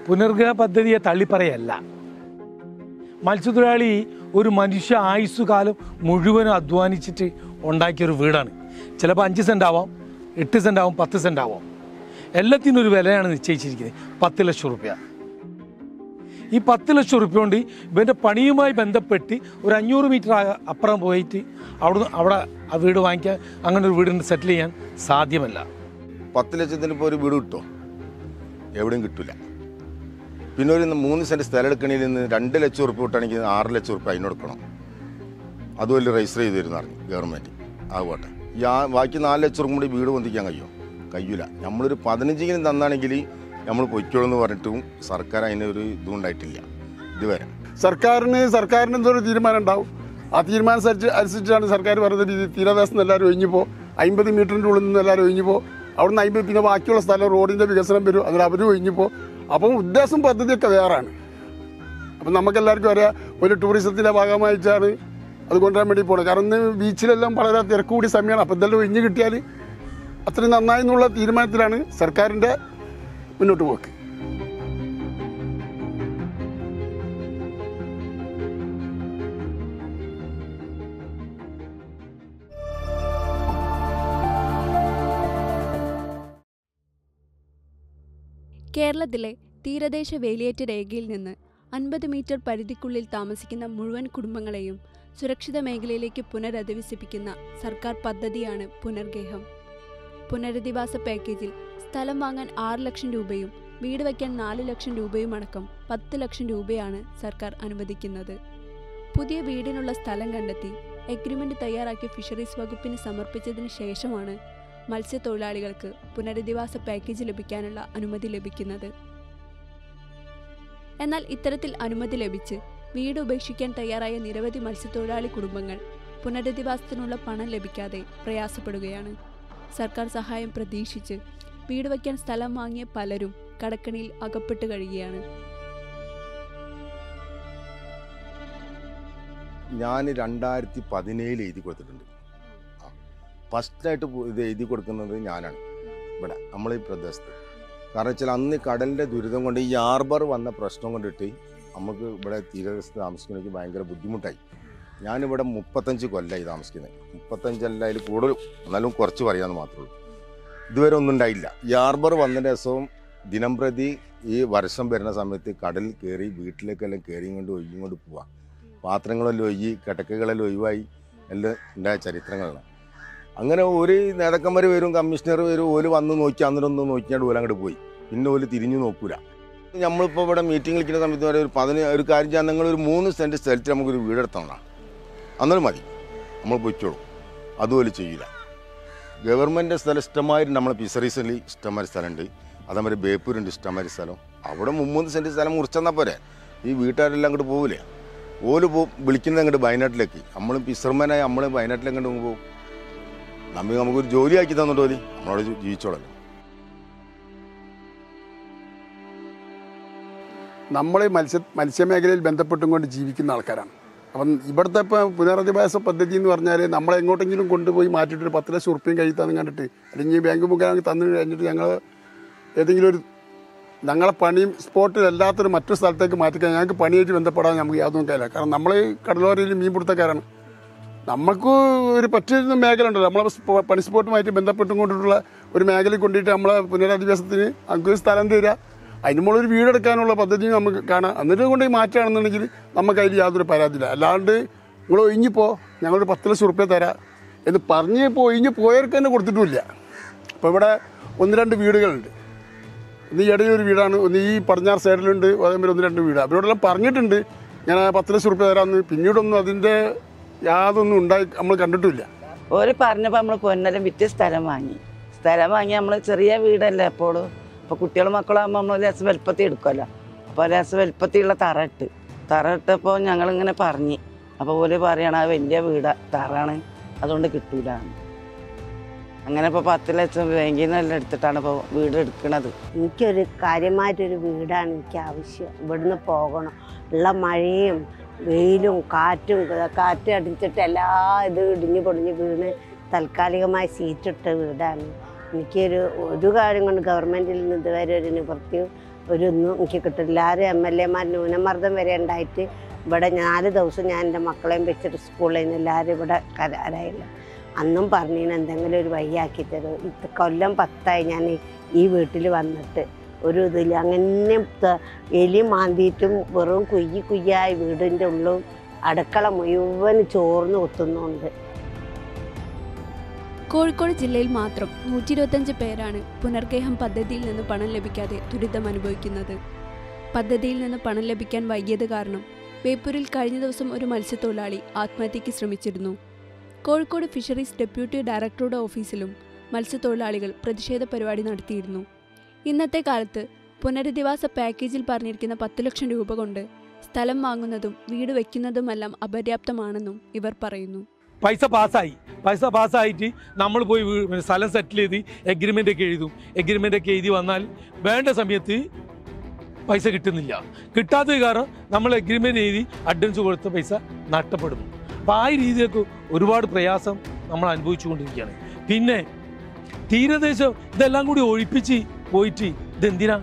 പുനർഗ്രഹ പദ്ധതിയെ തള്ളിപ്പറയല്ല മത്സ്യത്തൊഴിലാളി ഒരു മനുഷ്യ ആയുസ്സുകാലം മുഴുവനും അധ്വാനിച്ചിട്ട് ഉണ്ടാക്കിയൊരു വീടാണ് ചിലപ്പോൾ അഞ്ച് സെൻ്റ് ആവാം എട്ട് സെൻ്റ് ആവാം പത്ത് സെൻ്റ് ആവാം എല്ലാത്തിനും ഒരു വിലയാണ് നിശ്ചയിച്ചിരിക്കുന്നത് പത്ത് ലക്ഷം റുപ്യ ഈ പത്ത് ലക്ഷം റുപ്യ കൊണ്ട് ഇവൻ്റെ പണിയുമായി ബന്ധപ്പെട്ട് ഒരു അഞ്ഞൂറ് മീറ്റർ അപ്പുറം പോയിട്ട് അവിടെ അവിടെ ആ വീട് വാങ്ങിക്കാൻ അങ്ങനെ ഒരു വീടിന് സെറ്റിൽ ചെയ്യാൻ സാധ്യമല്ല പത്ത് ലക്ഷത്തിന് ഇപ്പോൾ ഒരു വീട് കിട്ടുമോ എവിടെയും കിട്ടില്ല പിന്നെ ഒരു മൂന്ന് സെൻറ്റ് സ്ഥലം എടുക്കണതിൽ നിന്ന് രണ്ട് ലക്ഷം ഉറുപ്പ് കിട്ടുകയാണെങ്കിൽ ആറ് ലക്ഷം ഉറുപ്പ് അതിന് കൊടുക്കണം അതുമല്ല രജിസ്റ്റർ ചെയ്ത് തരുന്ന പറഞ്ഞു ഗവൺമെൻറ് ആകട്ടെ ഈ ആ ബാക്കി നാല് ലക്ഷം ഉറുപ്പ് കൂടി വീട് പൊന്തിക്കാൻ കഴിയുമോ കഴിയൂല നമ്മളൊരു പതിനഞ്ചെങ്കിലും തന്നാണെങ്കിൽ നമ്മൾ പൊയ്ക്കോളെന്ന് പറഞ്ഞിട്ടും സർക്കാർ അതിന് ഒരു ഇതും ഉണ്ടായിട്ടില്ല ഇതുവരെ സർക്കാരിന് സർക്കാരിന് എന്തോ ഒരു തീരുമാനം ഉണ്ടാവും ആ തീരുമാനം അനുസരിച്ച് അനുസരിച്ചാണ് സർക്കാർ പറയുന്ന രീതി തീരദേശത്ത് നിന്ന് എല്ലാവരും ഒഴിഞ്ഞപ്പോൾ അമ്പത് മീറ്ററിൻ്റെ ഉള്ളിൽ നിന്ന് എല്ലാവരും ഒഴിഞ്ഞപ്പോൾ അവിടുന്ന് അമ്പത് പിന്നെ ബാക്കിയുള്ള സ്ഥലം റോഡിൻ്റെ വികസനം വരും അതിൽ അവരും ഒഴിഞ്ഞപ്പോൾ അപ്പം ഉദ്ദേശം പദ്ധതിയൊക്കെ വേറാണ് അപ്പം നമുക്കെല്ലാവർക്കും അറിയാം ഒരു ടൂറിസത്തിൻ്റെ ഭാഗമായിട്ടാണ് അത് കൊണ്ടുവരാൻ വേണ്ടി പോകണം കാരണം ഇന്ന് ബീച്ചിലെല്ലാം വളരെ തിരക്ക് കൂടിയ സമയമാണ് അപ്പം ഇതെല്ലാം ഒഴിഞ്ഞ് കിട്ടിയാൽ അത്രയും നന്നായി എന്നുള്ള തീരുമാനത്തിലാണ് സർക്കാരിൻ്റെ മുന്നോട്ട് പോക്ക് കേരളത്തിലെ തീരദേശ വേലിയേറ്റ രേഖയിൽ നിന്ന് അൻപത് മീറ്റർ പരിധിക്കുള്ളിൽ താമസിക്കുന്ന മുഴുവൻ കുടുംബങ്ങളെയും സുരക്ഷിത മേഖലയിലേക്ക് പുനരധിവസിപ്പിക്കുന്ന സർക്കാർ പദ്ധതിയാണ് പുനർഗേഹം പുനരധിവാസ പാക്കേജിൽ സ്ഥലം വാങ്ങാൻ ആറ് ലക്ഷം രൂപയും വീട് വയ്ക്കാൻ നാല് ലക്ഷം രൂപയും അടക്കം പത്ത് ലക്ഷം രൂപയാണ് സർക്കാർ അനുവദിക്കുന്നത് പുതിയ വീടിനുള്ള സ്ഥലം കണ്ടെത്തി എഗ്രിമെന്റ് തയ്യാറാക്കി ഫിഷറീസ് വകുപ്പിന് സമർപ്പിച്ചതിന് ശേഷമാണ് മത്സ്യത്തൊഴിലാളികൾക്ക് പുനരധിവാസ പാക്കേജ് ലഭിക്കാനുള്ള അനുമതി ലഭിക്കുന്നത് എന്നാൽ ഇത്തരത്തിൽ അനുമതി ലഭിച്ച് വീട് ഉപേക്ഷിക്കാൻ തയ്യാറായ നിരവധി മത്സ്യത്തൊഴിലാളി കുടുംബങ്ങൾ പുനരധിവാസത്തിനുള്ള പണം ലഭിക്കാതെ പ്രയാസപ്പെടുകയാണ് സർക്കാർ സഹായം പ്രതീക്ഷിച്ച് വീട് വയ്ക്കാൻ സ്ഥലം വാങ്ങിയ പലരും കടക്കണിയിൽ അകപ്പെട്ട് കഴിയുകയാണ് ഞാൻ രണ്ടായിരത്തി പതിനേഴിൽ എഴുതി കൊടുത്തിട്ടുണ്ട് ആ ഫസ്റ്റായിട്ട് ഇത് എഴുതി കൊടുക്കുന്നത് ഞാനാണ് ഇവിടെ നമ്മളീ പ്രദേശത്ത് കാരണം വെച്ചാൽ അന്ന് കടലിൻ്റെ ദുരിതം കൊണ്ട് ഈ ഹാർബർ വന്ന പ്രശ്നം കൊണ്ടിട്ട് നമുക്ക് ഇവിടെ തീരദേശത്ത് താമസിക്കുന്നതിന് ഭയങ്കര ബുദ്ധിമുട്ടായി ഞാനിവിടെ മുപ്പത്തഞ്ച് കൊല്ലമായി താമസിക്കുന്നത് മുപ്പത്തഞ്ചല്ല അതിൽ കൂടുതൽ എന്നാലും കുറച്ച് പറയാമെന്ന് മാത്രമേ ഉള്ളൂ ഇതുവരെ ഒന്നും ഉണ്ടായില്ല ഈ ഹാർബർ വന്നതിൻ്റെ ദിവസവും ദിനം പ്രതി ഈ വർഷം വരുന്ന സമയത്ത് കടലിൽ കയറി വീട്ടിലേക്കെല്ലാം കയറിയും കൊണ്ട് ഒഴിയും കൊണ്ട് പോവാം പാത്രങ്ങളെല്ലാം ഒഴുകി കിടക്കകളെല്ലാം ഒഴിവായി എല്ലാം ഉണ്ടായ ചരിത്രങ്ങളാണ് അങ്ങനെ ഒരു നേതാക്കന്മാർ വരും കമ്മീഷണർ വരും ഓല് വന്ന് നോക്കി അന്നേരം ഒന്ന് നോക്കിയാണ്ട് ഓല അങ്ങോട്ട് പോയി പിന്നെ ഓല് തിരിഞ്ഞു നോക്കൂല നമ്മളിപ്പോൾ ഇവിടെ മീറ്റിംഗ് വിളിക്കുന്ന സമയത്ത് വരെ ഒരു പതിന് ഒരു കാര്യം ചെയ്യാൻ നിങ്ങൾ ഒരു മൂന്ന് സെൻറ്റ് സ്ഥലത്ത് നമുക്കൊരു വീടെടുത്തണം അന്നേരം മതി നമ്മൾ പൊയ്ക്കോളും അതുപോലെ ചെയ്യില്ല ഗവൺമെൻറ് സ്ഥലം ഇഷ്ടമായിട്ട് നമ്മളെ ഫിഷറീസിൽ ഇഷ്ടംമാതിരി സ്ഥലമുണ്ട് അതേമാതിരി ബേപ്പൂരുണ്ട് ഇഷ്ടംമാതിരി സ്ഥലം അവിടെ മുമ്മൂന്ന് സെൻറ്റ് സ്ഥലം മുറിച്ചെന്നാൽ പോരെ ഈ വീട്ടുകാരെല്ലാം അങ്ങോട്ട് പോകില്ലേ ഓല് പോ വിളിക്കുന്നത് അങ്ങോട്ട് വയനാട്ടിലേക്ക് നമ്മൾ ഫിഷർമാനായി നമ്മൾ വയനാട്ടിലേക്ക് അങ്ങോട്ട് പോകും നമ്മ നമുക്കൊരു ജോലി ആക്കി തന്നിട്ട് പോലും നമ്മളവിടെ ജീ- ജീവിച്ചോളല്ലോ നമ്മൾ മത്സ്യ മത്സ്യമേഖലയിൽ ബന്ധപ്പെട്ടും കൊണ്ട് ജീവിക്കുന്ന ആൾക്കാരാണ് അപ്പം ഇവിടുത്തെ ഇപ്പോൾ പുനരധിവാസ പദ്ധതി എന്ന് പറഞ്ഞാൽ നമ്മളെ എങ്ങോട്ടെങ്കിലും കൊണ്ടുപോയി മാറ്റിയിട്ട് ഒരു പത്ത് ലക്ഷം ഉറുപ്പ്യം കയ്യിൽ തന്നു കണ്ടിട്ട് അല്ലെങ്കിൽ ബാങ്ക് മുഖേന തന്നു കഴിഞ്ഞിട്ട് ഞങ്ങൾ ഏതെങ്കിലും ഒരു ഞങ്ങളെ പണിയും സ്പോട്ടിൽ അല്ലാത്തൊരു മറ്റൊരു സ്ഥലത്തേക്ക് മാറ്റിക്കാൻ ഞങ്ങൾക്ക് പണിയായിട്ട് ബന്ധപ്പെടാൻ നമുക്ക് യാതൊന്നും കഴിയില്ല കാരണം നമ്മൾ ഈ കടലോരയിൽ മീൻ പിടുത്തക്കാരാണ് നമുക്ക് ഒരു പറ്റുന്ന മേഖല ഉണ്ടല്ലോ നമ്മളെ സ്പോ- പണി സ്പോട്ടുമായിട്ട് ബന്ധപ്പെട്ടും കൊണ്ടിട്ടുള്ള ഒരു മേഖലയിൽ കൊണ്ടിട്ട് നമ്മളെ പുനരധിവാസത്തിന് നമുക്ക് ഒരു സ്ഥലം തരിക അതിന് മുകളിൽ ഒരു വീടെടുക്കാനുള്ള പദ്ധതി നമുക്ക് കാണാം എന്നിട്ട് കൊണ്ട് മാറ്റുകയാണെന്നുണ്ടെങ്കിൽ നമുക്ക് അതിൽ യാതൊരു പരാതിയില്ല അല്ലാണ്ട് നിങ്ങൾ ഒഴിഞ്ഞിപ്പോ ഞങ്ങളൊരു പത്ത് ലക്ഷം റുപ്യ തരാം എന്ന് പറഞ്ഞ് ഇപ്പോൾ ഒഴിഞ്ഞ് പോയവർക്ക് തന്നെ കൊടുത്തിട്ടുമില്ല അപ്പോൾ ഇവിടെ ഒന്ന് രണ്ട് വീടുകളുണ്ട് ഒന്ന് ഈ ഇടയിൽ ഒരു വീടാണ് ഒന്ന് ഈ പടിഞ്ഞാറ് സൈഡിലുണ്ട് അതേമാതിരി ഒന്ന് രണ്ട് വീട് അവരോടെല്ലാം പറഞ്ഞിട്ടുണ്ട് ഞാൻ പത്ത് ലക്ഷം റുപ്യ തരാമെന്ന് പിന്നീടൊന്നും അതിൻ്റെ യാതൊന്നും ഉണ്ടായി നമ്മൾ കണ്ടിട്ടില്ല ഓര് പറഞ്ഞപ്പോൾ നമ്മൾ പൊന്നെല്ലാം വിറ്റ് സ്ഥലം വാങ്ങി സ്ഥലം വാങ്ങി നമ്മൾ ചെറിയ വീടല്ലേ എപ്പോഴും അപ്പോൾ കുട്ടികളും മക്കളാകുമ്പോൾ നമ്മൾ ലേസം വലുപ്പത്തിൽ എടുക്കുമല്ലോ അപ്പോൾ ലേസം വലുപ്പത്തിലുള്ള തറ ഇട്ട് തറ ഇട്ടപ്പോൾ ഞങ്ങളിങ്ങനെ പറഞ്ഞ് അപ്പോൾ ഓല് പറയണ അത് വലിയ വീടാ തറാണ് അതുകൊണ്ട് കിട്ടൂല അങ്ങനെ ഇപ്പോൾ പത്ത് ലക്ഷം ബാങ്കിൽ നിന്നെല്ലാം എടുത്തിട്ടാണ് ഇപ്പോൾ വീട് എടുക്കണത് എനിക്കൊരു കാര്യമായിട്ടൊരു വീടാണ് എനിക്ക് ആവശ്യം ഇവിടുന്ന് പോകണം ഉള്ള മഴയും വെയിലും കാറ്റും കാറ്റ് അടിച്ചിട്ട് എല്ലാ ഇത് ഇടിഞ്ഞു പൊടിഞ്ഞ് വീണ് താൽക്കാലികമായി സീറ്റിട്ട വീടാണ് എനിക്കൊരു ഒരു കാര്യം കൊണ്ട് ഗവൺമെൻറ്റിൽ നിന്ന് ഇതുവരെ ഒരു നിവൃത്തിയും ഒരു ഒന്നും എനിക്ക് കിട്ടില്ല ആരും എം എൽ എമാർ ന്യൂനമർദ്ദം വരെ ഉണ്ടായിട്ട് ഇവിടെ നാല് ദിവസം ഞാൻ എൻ്റെ മക്കളെയും വെച്ചിട്ട് സ്കൂളിൽ നിന്ന് എല്ലാവരും ഇവിടെ കരാറായില്ല അന്നും പറഞ്ഞിന് എന്തെങ്കിലും ഒരു വഴിയാക്കി തരും ഇത് കൊല്ലം പത്തായി ഞാൻ ഈ- ഈ വീട്ടിൽ വന്നിട്ട് ഒരു ഇതിൽ അങ്ങനെ ത- എലി മാന്തിയിട്ടും വെറും കുയ്യി കുയ്യായി വീടിൻ്റെ ഉള്ളും അടുക്കള മുഴുവൻ ചോർന്ന് കുത്തുന്നുണ്ട് കോഴിക്കോട് ജില്ലയിൽ മാത്രം നൂറ്റി ഇരുപത്തഞ്ച് പേരാണ് പുനർഗേഹം പദ്ധതിയിൽ നിന്ന് പണം ലഭിക്കാതെ ദുരിതം അനുഭവിക്കുന്നത് പദ്ധതിയിൽ നിന്ന് പണം ലഭിക്കാൻ വൈകിയത് കാരണം ബേപ്പൂരിൽ കഴിഞ്ഞ ദിവസം ഒരു മത്സ്യത്തൊഴിലാളി ആത്മഹത്യയ്ക്ക് ശ്രമിച്ചിരുന്നു കോഴിക്കോട് ഫിഷറീസ് ഡെപ്യൂട്ടി ഡയറക്ടറുടെ ഓഫീസിലും മത്സ്യത്തൊഴിലാളികൾ പ്രതിഷേധ പരിപാടി നടത്തിയിരുന്നു ഇന്നത്തെ കാലത്ത് പുനരധിവാസ പാക്കേജിൽ പറഞ്ഞിരിക്കുന്ന പത്ത് ലക്ഷം രൂപ കൊണ്ട് സ്ഥലം വാങ്ങുന്നതും വീട് വയ്ക്കുന്നതുമെല്ലാം അപര്യാപ്തമാണെന്നും ഇവർ പറയുന്നു പൈസ പാസ്സായി പൈസ പാസ്സായിട്ട് നമ്മൾ പോയി വീ- പിന്നെ സ്ഥലം സെറ്റിൽ ചെയ്ത് എഗ്രിമെൻ്റ് ഒക്കെ എഴുതും എഗ്രിമെൻ്റ് ഒക്കെ എഴുതി വന്നാൽ വേണ്ട സമയത്ത് പൈസ കിട്ടുന്നില്ല കിട്ടാത്തത് കാരണം നമ്മൾ എഗ്രിമെൻ്റ് എഴുതി അഡ്വാൻസ് കൊടുത്ത പൈസ നഷ്ടപ്പെടുന്നു അപ്പോൾ ആ രീതിയിലൊക്കെ ഒരുപാട് പ്രയാസം നമ്മൾ അനുഭവിച്ചുകൊണ്ടിരിക്കുകയാണ് പിന്നെ തീരദേശം ഇതെല്ലാം കൂടി ഒഴിപ്പിച്ച് പോയിട്ട് ഇതെന്തിനാ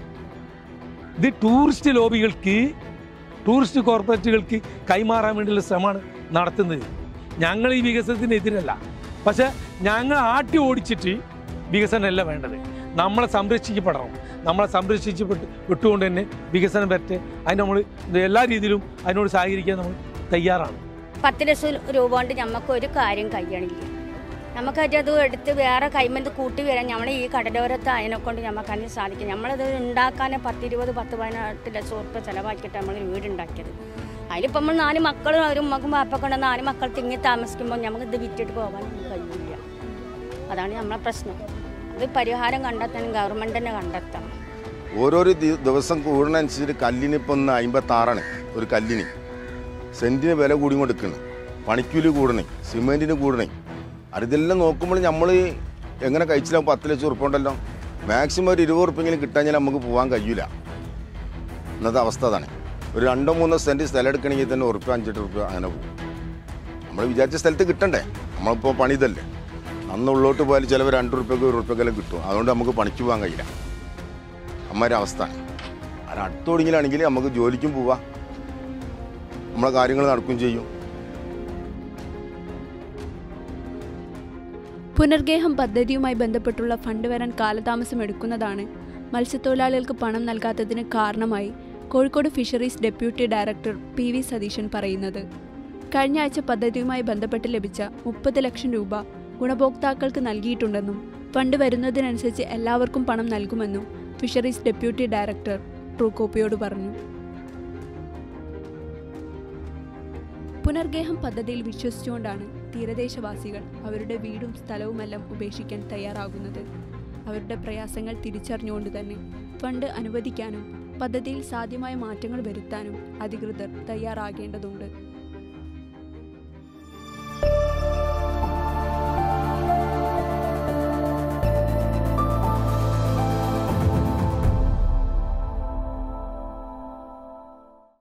ഇത് ടൂറിസ്റ്റ് ലോബികൾക്ക് ടൂറിസ്റ്റ് കോർപ്പറേറ്റുകൾക്ക് കൈമാറാൻ വേണ്ടിയുള്ള ശ്രമമാണ് നടത്തുന്നത് ഞങ്ങൾ ഈ വികസനത്തിനെതിരല്ല പക്ഷെ ഞങ്ങൾ ആട്ടി ഓടിച്ചിട്ട് വികസനമല്ല വേണ്ടത് നമ്മളെ സംരക്ഷിക്കപ്പെടണം നമ്മളെ സംരക്ഷിക്കപ്പെട്ട് വിട്ടുകൊണ്ട് തന്നെ വികസനം വരട്ടെ അതിന് നമ്മൾ എല്ലാ രീതിയിലും അതിനോട് സഹകരിക്കാൻ നമ്മൾ തയ്യാറാണ് പത്ത് ലക്ഷം രൂപ കൊണ്ട് നമുക്ക് ഒരു കാര്യം കഴിയണില്ല നമുക്കത് അത് എടുത്ത് വേറെ കൈമന്ത് കൂട്ടി വരാൻ നമ്മളെ ഈ കടലോരത്ത് അതിനെ കൊണ്ട് നമുക്ക് അതിന് സാധിക്കും നമ്മളത് ഉണ്ടാക്കാൻ പത്ത് ഇരുപത് പത്ത് പതിനെട്ട് ലക്ഷം ഉറുപ്പ് ചിലവാക്കിയിട്ട് നമ്മൾ വീടുണ്ടാക്കിയത് അതിലിപ്പോൾ നമ്മൾ നാല് മക്കളും ഒരു മക്കും വാപ്പൊക്കെ നാല് മക്കൾ തിങ്ങി താമസിക്കുമ്പോൾ നമുക്ക് ഇത് വിറ്റിട്ട് പോകാൻ നമുക്ക് കഴിയില്ല അതാണ് നമ്മളെ പ്രശ്നം അത് പരിഹാരം കണ്ടെത്താൻ ഗവൺമെൻറ് തന്നെ കണ്ടെത്തണം ഓരോരോ ദി- ദിവസം കൂടുന്നതനുസരിച്ച് കല്ലിന് ഇപ്പം ഒന്ന് അമ്പത്താറാണ് ഒരു കല്ലിന് സെൻറ്റിന് വില കൂടി കൊടുക്കണം പണിക്കൂലി കൂടണേ സിമെൻറ്റിന് കൂടണേ അതിതെല്ലാം നോക്കുമ്പോൾ നമ്മൾ എങ്ങനെ കഴിച്ചില്ലാവും പത്ത് ലക്ഷം ഉറുപ്പ ഉണ്ടല്ലോ മാക്സിമം ഒരു ഇരുപത് ഉറുപ്പെങ്കിലും കിട്ടാഞ്ഞാൽ നമുക്ക് പോകാൻ കഴിയില്ല ഇന്നത്തെ അവസ്ഥ അതാണ് ഒരു രണ്ടോ മൂന്നോ സെൻറ്റ് സ്ഥലം എടുക്കണമെങ്കിൽ തന്നെ ഉറുപ്പ്യ അഞ്ചെട്ട് ഉറുപ്പ്യ അങ്ങനെ പോകും നമ്മൾ വിചാരിച്ച സ്ഥലത്ത് കിട്ടണ്ടേ നമ്മളിപ്പോൾ പണിതല്ലേ അന്ന് ഉള്ളോട്ട് പോയാൽ ചിലവ് രണ്ട് ഉറുപ്പ്യക്ക് ഒരു ഉറുപ്പ്യക്കെല്ലാം കിട്ടും അതുകൊണ്ട് നമുക്ക് പണിക്ക് പോകാൻ കഴിയില്ല അമ്മയുടെ അവസ്ഥ അത് അടുത്തൊടുങ്ങിലാണെങ്കിൽ നമുക്ക് ജോലിക്കും പോവാം നമ്മളെ കാര്യങ്ങൾ നടക്കുകയും ചെയ്യും പുനർഗേഹം പദ്ധതിയുമായി ബന്ധപ്പെട്ടുള്ള ഫണ്ട് വരാൻ കാലതാമസം എടുക്കുന്നതാണ് മത്സ്യത്തൊഴിലാളികൾക്ക് പണം നൽകാത്തതിന് കാരണമായി Kozhikode fisheries deputy director P V Satheesan പറയുന്നത് കഴിഞ്ഞ ആഴ്ച പദ്ധതിയുമായി ബന്ധപ്പെട്ട് ലഭിച്ച മുപ്പത് ലക്ഷം രൂപ ഗുണഭോക്താക്കൾക്ക് നൽകിയിട്ടുണ്ടെന്നും ഫണ്ട് വരുന്നതിനനുസരിച്ച് എല്ലാവർക്കും പണം നൽകുമെന്നും ഫിഷറീസ് ഡെപ്യൂട്ടി ഡയറക്ടർ ട്രൂകോപ്പിയോട് പറഞ്ഞു പുനർഗേഹം പദ്ധതിയിൽ വിശ്വസിച്ചുകൊണ്ടാണ് തീരദേശവാസികൾ അവരുടെ വീടും സ്ഥലവുമെല്ലാം ഉപേക്ഷിക്കാൻ തയ്യാറാകുന്നത് അവരുടെ പ്രയാസങ്ങൾ തിരിച്ചറിഞ്ഞുകൊണ്ട് തന്നെ ഫണ്ട് അനുവദിക്കാനും പദ്ധതിയിൽ സാധ്യമായ മാറ്റങ്ങൾ വരുത്താനും അധികൃതർ തയ്യാറാകേണ്ടതുണ്ട്